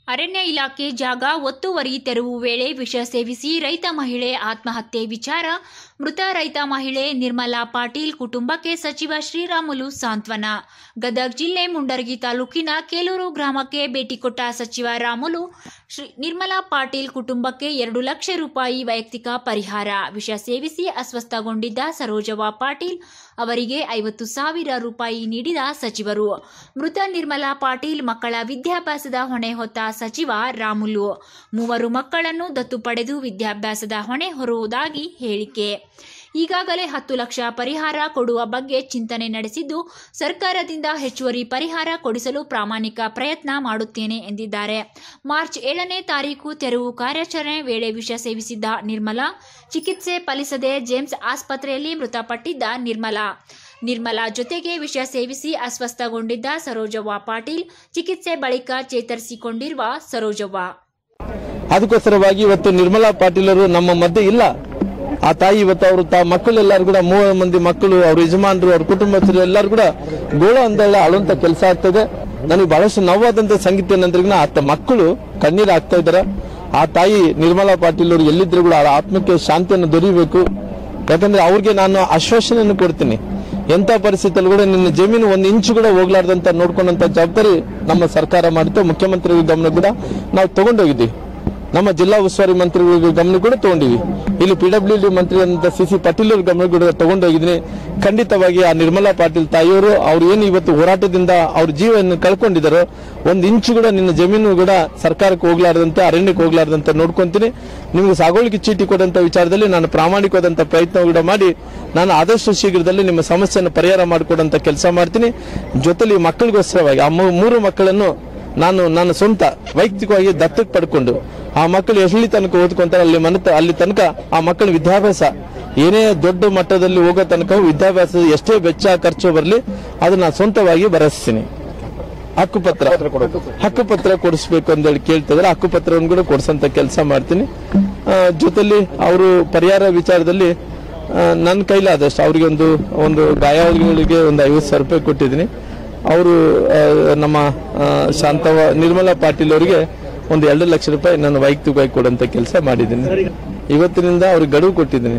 ಅರಣ್ಯ ಇಲಾಖೆ ಜಾಗ ಒತ್ತುವರಿ ತೆರವು ವೇಳೆ ವಿಷ ಸೇವಿಸಿ ರೈತ ಮಹಿಳೆ ಆತ್ಮಹತ್ಯೆ ವಿಚಾರ ಮೃತ ರೈತ ಮಹಿಳೆ ನಿರ್ಮಲಾ ಪಾಟೀಲ್ ಕುಟುಂಬಕ್ಕೆ ಸಚಿವ ಶ್ರೀರಾಮುಲು ಸಾಂತ್ವನ ಗದಗ ಜಿಲ್ಲೆ ಮುಂಡರಗಿ ತಾಲೂಕಿನ ಕೇಲೂರು ಗ್ರಾಮಕ್ಕೆ ಭೇಟಿ ಕೊಟ್ಟ ಸಚಿವ ರಾಮುಲು ಶ್ರೀ ನಿರ್ಮಲಾ ಪಾಟೀಲ್ ಕುಟುಂಬಕ್ಕೆ ಎರಡು ಲಕ್ಷ ರೂಪಾಯಿ ವೈಯಕ್ತಿಕ ಪರಿಹಾರ ವಿಷ ಸೇವಿಸಿ ಅಸ್ವಸ್ಥಗೊಂಡಿದ್ದ ಸರೋಜವ್ವ ಪಾಟೀಲ್ ಅವರಿಗೆ ಐವತ್ತು ಸಾವಿರ ರೂಪಾಯಿ ನೀಡಿದ ಸಚಿವರು ಮೃತ ನಿರ್ಮಲಾ ಪಾಟೀಲ್ ಮಕ್ಕಳ ವಿದ್ಯಾಭ್ಯಾಸದ ಹೊಣೆ ಹೊತ್ತ ಸಚಿವ ರಾಮುಲು ಮೂವರು ಮಕ್ಕಳನ್ನು ದತ್ತು ಪಡೆದು ವಿದ್ಯಾಭ್ಯಾಸದ ಹೊಣೆ ಹೊರುವುದಾಗಿ ಹೇಳಿಕೆ ಈಗಾಗಲೇ ಹತ್ತು ಲಕ್ಷ ಪರಿಹಾರ ಕೊಡುವ ಬಗ್ಗೆ ಚಿಂತನೆ ನಡೆಸಿದ್ದು ಸರ್ಕಾರದಿಂದ ಹೆಚ್ಚುವರಿ ಪರಿಹಾರ ಕೊಡಿಸಲು ಪ್ರಾಮಾಣಿಕ ಪ್ರಯತ್ನ ಮಾಡುತ್ತೇನೆ ಎಂದಿದ್ದಾರೆ ಮಾರ್ಚ್ ಏಳನೇ ತಾರೀಕು ತೆರವು ಕಾರ್ಯಾಚರಣೆ ವೇಳೆ ವಿಷ ಸೇವಿಸಿದ್ದ ನಿರ್ಮಲಾ ಚಿಕಿತ್ಸೆ ಫಲಿಸದೆ ಜೇಮ್ಸ್ ಆಸ್ಪತ್ರೆಯಲ್ಲಿ ಮೃತಪಟ್ಟಿದ್ದ ನಿರ್ಮಲಾ ನಿರ್ಮಲಾ ಜೊತೆಗೆ ವಿಷ ಸೇವಿಸಿ ಅಸ್ವಸ್ಥಗೊಂಡಿದ್ದ ಸರೋಜವ್ವ ಪಾಟೀಲ್ ಚಿಕಿತ್ಸೆ ಬಳಿಕ ಚೇತರಿಸಿಕೊಂಡಿರುವ ಸರೋಜವ್ವ ಅದಕ್ಕೋಸ್ಕರವಾಗಿ ಇವತ್ತು ನಿರ್ಮಲಾ ಪಾಟೀಲರು ನಮ್ಮ ಮಧ್ಯೆ ಇಲ್ಲ ಆ ತಾಯಿ ಇವತ್ತು ಅವರು ತಾ ಮಕ್ಕಳೆಲ್ಲರೂ ಕೂಡ ಮೂವರು ಮಂದಿ ಮಕ್ಕಳು ಅವ್ರ ಯಜಮಾನರು ಅವ್ರ ಕುಟುಂಬಸ್ಥರು ಎಲ್ಲರೂ ಕೂಡ ಗೋಳು ಅಂದೇಳಿ ಅಳುವಂತ ಕೆಲಸ ಆಗ್ತದೆ ನನಗೆ ಬಹಳಷ್ಟು ನೋವಾದಂತ ಸಂಗೀತ ಏನಂದ್ರೆ ಆತ ಮಕ್ಕಳು ಕಣ್ಣೀರು ಆಗ್ತಾ ಇದ್ದಾರೆ ಆ ತಾಯಿ ನಿರ್ಮಲಾ ಪಾಟೀಲ್ ಅವರು ಎಲ್ಲಿದ್ರು ಕೂಡ ಆ ಆತ್ಮಕ್ಕೆ ಶಾಂತಿಯನ್ನು ದೊರೆಯಬೇಕು ಯಾಕಂದ್ರೆ ಅವ್ರಿಗೆ ನಾನು ಆಶ್ವಾಸನೆಯನ್ನು ಕೊಡ್ತೀನಿ ಎಂತ ಪರಿಸ್ಥಿತಿಯಲ್ಲಿ ಕೂಡ ನಿನ್ನ ಜಮೀನು ಒಂದು ಇಂಚು ಕೂಡ ಹೋಗ್ಲಾರ್ದಂತ ನೋಡ್ಕೊಂಡಂತ ಜವಾಬ್ದಾರಿ ನಮ್ಮ ಸರ್ಕಾರ ಮಾಡಿತ್ತು ಮುಖ್ಯಮಂತ್ರಿಗಳ ಗಮನ ಕೂಡ ನಾವು ತಗೊಂಡೋಗಿದ್ದೀವಿ ನಮ್ಮ ಜಿಲ್ಲಾ ಉಸ್ತುವಾರಿ ಮಂತ್ರಿಗಳ ಗಮನ ಕೂಡ ತಗೊಂಡಿವಿ ಇಲ್ಲಿ ಪಿಡಬ್ಲ್ಯೂ ಡಿ ಮಂತ್ರಿ ಅಂತ ಸಿ ಸಿ ಪಾಟೀಲ್ ಅವ್ರ ಗಮನ ಕೂಡ ತಗೊಂಡೋಗಿದ್ದೀನಿ ಖಂಡಿತವಾಗಿ ಆ ನಿರ್ಮಲಾ ಪಾಟೀಲ್ ತಾಯಿಯವರು ಅವ್ರು ಏನು ಇವತ್ತು ಹೋರಾಟದಿಂದ ಅವ್ರ ಜೀವನ ಕಳ್ಕೊಂಡಿದ್ದಾರೋ ಒಂದ್ ಇಂಚು ಕೂಡ ನಿನ್ನ ಜಮೀನು ಕೂಡ ಸರ್ಕಾರಕ್ಕೆ ಹೋಗ್ಲಾರ್ದಂತೆ ಅರಣ್ಯಕ್ಕೆ ಹೋಗ್ಲಾರ್ದಂತೆ ನೋಡ್ಕೊಂತೀನಿ ನಿಮ್ಗೆ ಸಾಗೋಳಿಕೆ ಚೀಟಿ ಕೊಡಂತ ವಿಚಾರದಲ್ಲಿ ನಾನು ಪ್ರಾಮಾಣಿಕವಾದಂತ ಪ್ರಯತ್ನ ಕೂಡ ಮಾಡಿ ನಾನು ಆದಷ್ಟು ಶೀಘ್ರದಲ್ಲಿ ನಿಮ್ಮ ಸಮಸ್ಯೆಯನ್ನು ಪರಿಹಾರ ಮಾಡಿಕೊಡಂತ ಕೆಲಸ ಮಾಡ್ತೀನಿ ಜೊತೆಲಿ ಮಕ್ಕಳಿಗೋಸ್ಕರವಾಗಿ ಆ ಮೂ- ಮೂರು ಮಕ್ಕಳನ್ನು ನಾನು ನನ್ನ ಸ್ವಂತ ವೈಯಕ್ತಿಕವಾಗಿ ದತ್ತಕ್ಕೆ ಪಡ್ಕೊಂಡು ಆ ಮಕ್ಕಳು ಎಲ್ಲಿ ತನಕ ಓದ್ಕೊಂತಾರೆ ಅಲ್ಲಿ ಮನೆ ಅಲ್ಲಿ ತನಕ ಆ ಮಕ್ಕಳ ವಿದ್ಯಾಭ್ಯಾಸ ಏನೇ ದೊಡ್ಡ ಮಟ್ಟದಲ್ಲಿ ಹೋಗೋ ತನಕ ವಿದ್ಯಾಭ್ಯಾಸದ ಎಷ್ಟೇ ವೆಚ್ಚ ಖರ್ಚು ಬರಲಿ ಅದು ನಾನು ಸ್ವಂತವಾಗಿ ಭರಿಸ್ತೀನಿ ಹಕ್ಕುಪತ್ರ ಹಕ್ಕುಪತ್ರ ಕೊಡಿಸ್ಬೇಕು ಅಂತ ಹೇಳಿ ಕೇಳ್ತಿದ್ರೆ ಹಕ್ಕುಪತ್ರವನ್ನು ಕೂಡ ಕೊಡಿಸಂತ ಕೆಲಸ ಮಾಡ್ತೀನಿ ಆ, ಜೊತೆಲಿ ಅವರು ಪರಿಹಾರ ವಿಚಾರದಲ್ಲಿ ನನ್ನ ಕೈಲಾದಷ್ಟು ಅವರಿಗೆ ಒಂದು ಒಂದು ಗಾಯಗಳಿಗೆ ಒಂದು ಐವತ್ತು ಸಾವಿರ ರೂಪಾಯಿ ಕೊಟ್ಟಿದ್ದೀನಿ ಅವರು ನಮ್ಮ ಆ, ಶಾಂತವ ನಿರ್ಮಲಾ ಪಾಟೀಲ್ ಅವರಿಗೆ ಒಂದು ಎರಡು ಲಕ್ಷ ರೂಪಾಯಿ ನಾನು ವೈಯಕ್ತಿಕವಾಗಿ ಕೊಡುವಂತ ಕೆಲಸ ಮಾಡಿದ್ದೀನಿ ಇವತ್ತಿನಿಂದ ಅವ್ರಿಗೆ ಗಡುವು ಕೊಟ್ಟಿದ್ದೀನಿ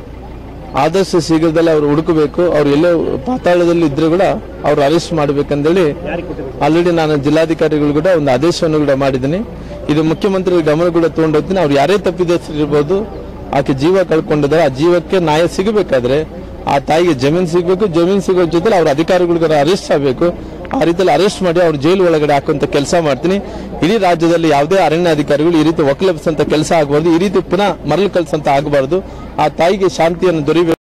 ಆದಷ್ಟು ಶೀಘ್ರದಲ್ಲಿ ಅವ್ರು ಹುಡುಕಬೇಕು ಅವ್ರು ಎಲ್ಲೇ ಪಾತಾಳದಲ್ಲಿ ಇದ್ರೆ ಕೂಡ ಅವ್ರು ಅರೆಸ್ಟ್ ಮಾಡ್ಬೇಕಂದೇಳಿ ಆಲ್ರೆಡಿ ನಾನು ಜಿಲ್ಲಾಧಿಕಾರಿಗಳು ಕೂಡ ಒಂದು ಆದೇಶವನ್ನು ಕೂಡ ಮಾಡಿದ್ದೀನಿ ಇದು ಮುಖ್ಯಮಂತ್ರಿ ಗಮನ ಕೂಡ ತಗೊಂಡೋಗ್ತೀನಿ ಅವ್ರು ಯಾರೇ ತಪ್ಪಿದರಿರ್ಬೋದು ಆಕೆ ಜೀವ ಕಳ್ಕೊಂಡಿದ್ದಾರೆ ಆ ಜೀವಕ್ಕೆ ನ್ಯಾಯ ಸಿಗಬೇಕಾದ್ರೆ ಆ ತಾಯಿಗೆ ಜಮೀನ್ ಸಿಗಬೇಕು ಜಮೀನ್ ಸಿಗೋ ಜೊತೆ ಅವ್ರ ಅಧಿಕಾರಿಗಳಿಗೂ ಅರೆಸ್ಟ್ ಆಗಬೇಕು ಆ ರೀತಿಯಲ್ಲಿ ಅರೆಸ್ಟ್ ಮಾಡಿ ಅವ್ರು ಜೈಲು ಒಳಗಡೆ ಹಾಕುವಂತ ಕೆಲಸ ಮಾಡ್ತೀನಿ ಇಡೀ ರಾಜ್ಯದಲ್ಲಿ ಯಾವುದೇ ಅರಣ್ಯ ಅಧಿಕಾರಿಗಳು ಈ ರೀತಿ ಒಕ್ಕಲೆಬ್ಸಂತ ಕೆಲಸ ಆಗಬಾರ್ದು ಈ ರೀತಿ ಪುನಃ ಮರಳು ಕಲ್ಸಂತ ಆಗಬಾರ್ದು ಆ ತಾಯಿಗೆ ಶಾಂತಿಯನ್ನು ದೊರೆಯಬೇಕು